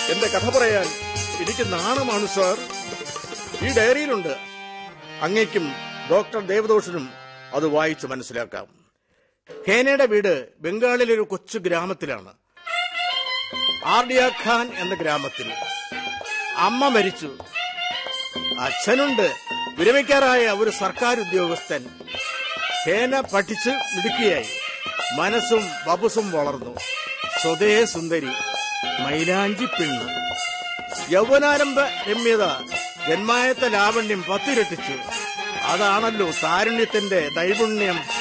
എന്റെ കഥ പറയാൻ എനിക്ക് നാണമാണ് സാർ ഈ ഡയറിയിലുണ്ട് അങ്ങേക്കും ഡോക്ടർ ദേവദോഷനും അത് വായിച്ച് മനസ്സിലാക്കാം ഹേനയുടെ വീട് ബംഗാളിലെ ഒരു കൊച്ചു ഗ്രാമത്തിലാണ് ആർഡിയ ഖാൻ എന്ന ഗ്രാമത്തിൽ അമ്മ മരിച്ചു അച്ഛനുണ്ട് വിരമിക്കാറായ ഒരു സർക്കാർ ഉദ്യോഗസ്ഥൻ ഹേന പഠിച്ച് മിടുക്കിയായി മനസ്സും ബബുസും വളർന്നു സ്വതേ സുന്ദരി മൈലാഞ്ചി പെണ്ണ് യൗവനാരംഭ രമ്യത ജന്മായത്ത ലാവണ്യം പത്തിരട്ടിച്ചു അതാണല്ലോ താരുണ്യത്തിന്റെ നൈപുണ്യം